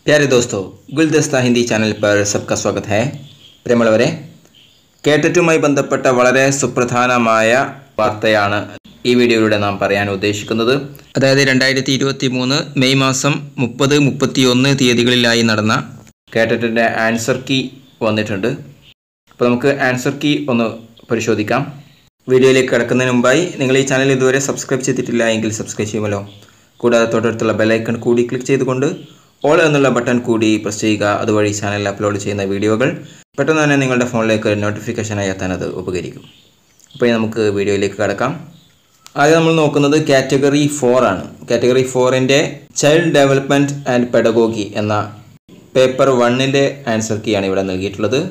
प्यारे दोस्तों ഗുൽദസ്ത ഹിന്ദി ചാനൽ पर सबका स्वागत है പ്രിയമുള്ളവരെ കേട്ടറ്റുമായി ബന്ധപ്പെട്ട വളരെ സുപ്രധാനമായ വാർത്തയാണ് ഈ വീഡിയോയിലൂടെ നാം പറയാൻ ഉദ്ദേശിക്കുന്നത് അതായത് രണ്ടായിരത്തി ഇരുപത്തി മൂന്ന് മെയ് മാസം മുപ്പത് മുപ്പത്തി ഒന്ന് തീയതികളിലായി നടന്ന കേട്ടറ്റിൻ്റെ ആൻസർ കീ വന്നിട്ടുണ്ട് അപ്പോൾ നമുക്ക് ആൻസർ കീ ഒന്ന് പരിശോധിക്കാം വീഡിയോയിലേക്ക് കിടക്കുന്നതിന് മുമ്പായി നിങ്ങൾ ഈ ചാനൽ ഇതുവരെ സബ്സ്ക്രൈബ് ചെയ്തിട്ടില്ല എങ്കിൽ സബ്സ്ക്രൈബ് ചെയ്യുമല്ലോ കൂടാതെ തൊട്ടടുത്തുള്ള ബെലൈക്കൺ കൂടി ക്ലിക്ക് ചെയ്തുകൊണ്ട് ഓൾ എന്നുള്ള ബട്ടൺ കൂടി പ്രസ് ചെയ്യുക അതുവഴി ചാനലിൽ അപ്ലോഡ് ചെയ്യുന്ന വീഡിയോകൾ പെട്ടെന്ന് തന്നെ നിങ്ങളുടെ ഫോണിലേക്ക് നോട്ടിഫിക്കേഷനായി എത്താൻ അത് ഉപകരിക്കും അപ്പോൾ ഇനി നമുക്ക് വീഡിയോയിലേക്ക് കടക്കാം ആദ്യം നമ്മൾ നോക്കുന്നത് കാറ്റഗറി ഫോർ ആണ് കാറ്റഗറി ഫോറിൻ്റെ ചൈൽഡ് ഡെവലപ്മെൻറ്റ് ആൻഡ് പെഡഗോഗി എന്ന പേപ്പർ വണ്ണിൻ്റെ ആൻസർ കീയാണ് ഇവിടെ നൽകിയിട്ടുള്ളത്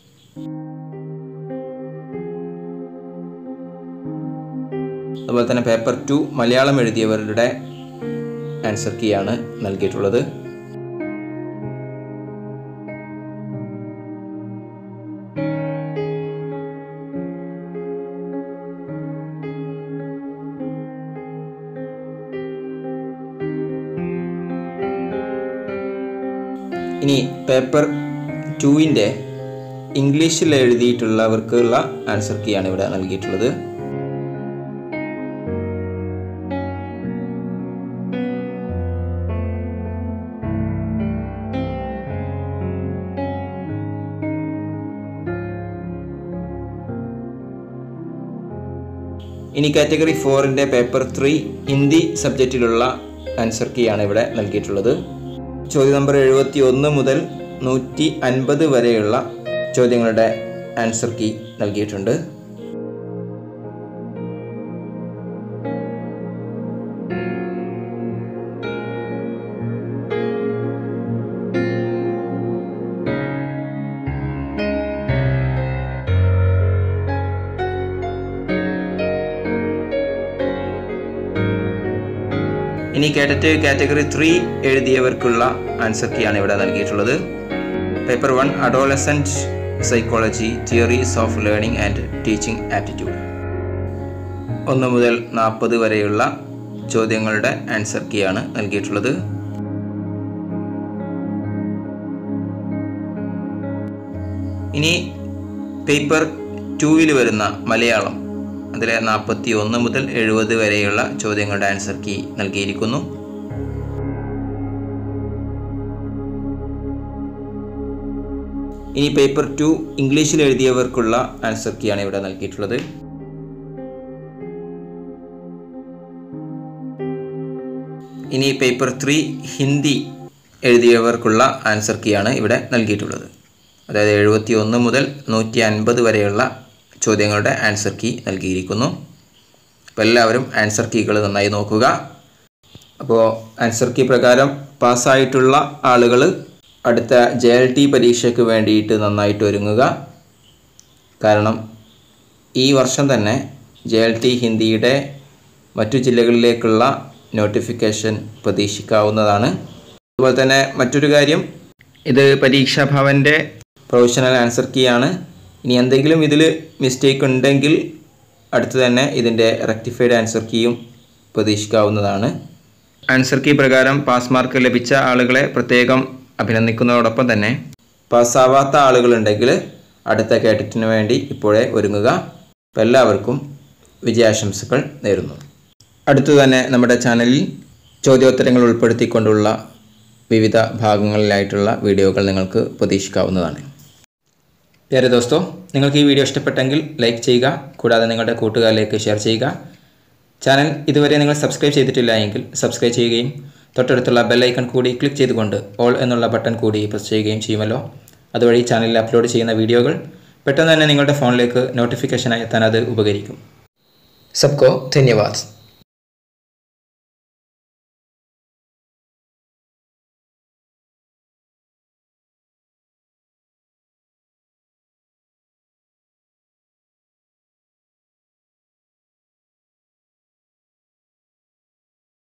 അതുപോലെ തന്നെ പേപ്പർ ടു മലയാളം എഴുതിയവരുടെ ആൻസർ കീയാണ് നൽകിയിട്ടുള്ളത് ഇനി പേപ്പർ ടുവിൻ്റെ ഇംഗ്ലീഷിൽ എഴുതിയിട്ടുള്ളവർക്കുള്ള ആൻസർ കീയാണ് ഇവിടെ നൽകിയിട്ടുള്ളത് ഇനി കാറ്റഗറി ഫോറിൻ്റെ പേപ്പർ ത്രീ ഹിന്ദി സബ്ജക്റ്റിലുള്ള ആൻസർ കീയാണ് ഇവിടെ നൽകിയിട്ടുള്ളത് ചോദ്യം നമ്പർ എഴുപത്തി ഒന്ന് മുതൽ നൂറ്റി അൻപത് വരെയുള്ള ചോദ്യങ്ങളുടെ ആൻസർ കീ നൽകിയിട്ടുണ്ട് ഇനി കേട്ടറ്റ് കാറ്റഗറി ത്രീ എഴുതിയവർക്കുള്ള ആൻസർ കീയാണ് ഇവിടെ നൽകിയിട്ടുള്ളത് paper one adolescent psychology theories of learning and teaching aptitude ഒന്ന് മുതൽ നാൽപ്പത് വരെയുള്ള ചോദ്യങ്ങളുടെ ആൻസർ കീയാണ് നൽകിയിട്ടുള്ളത് ഇനി പേപ്പർ ടൂവിൽ വരുന്ന മലയാളം അതിലെ നാൽപ്പത്തി ഒന്ന് മുതൽ എഴുപത് വരെയുള്ള ചോദ്യങ്ങളുടെ ആൻസർ കീ നൽകിയിരിക്കുന്നു ഇനി പേപ്പർ ടു ഇംഗ്ലീഷിൽ എഴുതിയവർക്കുള്ള ആൻസർ കീയാണ് ഇവിടെ നൽകിയിട്ടുള്ളത് ഇനി പേപ്പർ ത്രീ ഹിന്ദി എഴുതിയവർക്കുള്ള ആൻസർ കീയാണ് ഇവിടെ നൽകിയിട്ടുള്ളത് അതായത് എഴുപത്തി ഒന്ന് മുതൽ നൂറ്റി അൻപത് വരെയുള്ള ചോദ്യങ്ങളുടെ ആൻസർ കീ നൽകിയിരിക്കുന്നു അപ്പോൾ എല്ലാവരും ആൻസർ കീകൾ നന്നായി നോക്കുക അപ്പോൾ ആൻസർ കീ പ്രകാരം പാസ്സായിട്ടുള്ള ആളുകൾ അടുത്ത ജെ എൽ ടി പരീക്ഷയ്ക്ക് വേണ്ടിയിട്ട് നന്നായിട്ട് ഒരുങ്ങുക കാരണം ഈ വർഷം തന്നെ ജെ എൽ ടി ഹിന്ദിയുടെ മറ്റു ജില്ലകളിലേക്കുള്ള നോട്ടിഫിക്കേഷൻ പ്രതീക്ഷിക്കാവുന്നതാണ് അതുപോലെ തന്നെ മറ്റൊരു കാര്യം ഇത് പരീക്ഷാ ഭവൻ്റെ പ്രൊഫഷണൽ ആൻസർ കീ ആണ് ഇനി എന്തെങ്കിലും ഇതിൽ മിസ്റ്റേക്ക് ഉണ്ടെങ്കിൽ അടുത്ത് തന്നെ ഇതിൻ്റെ റെക്ടിഫൈഡ് ആൻസർ കീയും പ്രതീക്ഷിക്കാവുന്നതാണ് ആൻസർ കീ പ്രകാരം പാസ് മാർക്ക് ലഭിച്ച ആളുകളെ പ്രത്യേകം അഭിനന്ദിക്കുന്നതോടൊപ്പം തന്നെ പാസ്സാവാത്ത ആളുകളുണ്ടെങ്കിൽ അടുത്ത കേട്ടറ്റിന് വേണ്ടി ഇപ്പോഴേ ഒരുങ്ങുക അപ്പോൾ എല്ലാവർക്കും വിജയാശംസകൾ നേരുന്നു അടുത്തു തന്നെ നമ്മുടെ ചാനലിൽ ചോദ്യോത്തരങ്ങൾ ഉൾപ്പെടുത്തിക്കൊണ്ടുള്ള വിവിധ ഭാഗങ്ങളിലായിട്ടുള്ള വീഡിയോകൾ നിങ്ങൾക്ക് പ്രതീക്ഷിക്കാവുന്നതാണ് പ്യാരെ ദോസ്തോ നിങ്ങൾക്ക് ഈ വീഡിയോ ഇഷ്ടപ്പെട്ടെങ്കിൽ ലൈക്ക് ചെയ്യുക കൂടാതെ നിങ്ങളുടെ കൂട്ടുകാരിലേക്ക് ഷെയർ ചെയ്യുക ചാനൽ ഇതുവരെ നിങ്ങൾ സബ്സ്ക്രൈബ് ചെയ്തിട്ടില്ല എങ്കിൽ സബ്സ്ക്രൈബ് ചെയ്യുകയും തൊട്ടടുത്തുള്ള ബെല്ലൈക്കൺ കൂടി ക്ലിക്ക് ചെയ്തുകൊണ്ട് ഓൾ എന്നുള്ള ബട്ടൺ കൂടി പ്രസ് ചെയ്യുകയും ചെയ്യുമല്ലോ അതുവഴി ചാനലിൽ അപ്ലോഡ് ചെയ്യുന്ന വീഡിയോകൾ പെട്ടെന്ന് തന്നെ നിങ്ങളുടെ ഫോണിലേക്ക് നോട്ടിഫിക്കേഷനായി എത്താൻ അത് ഉപകരിക്കും സബ്കോ ധന്യവാദ്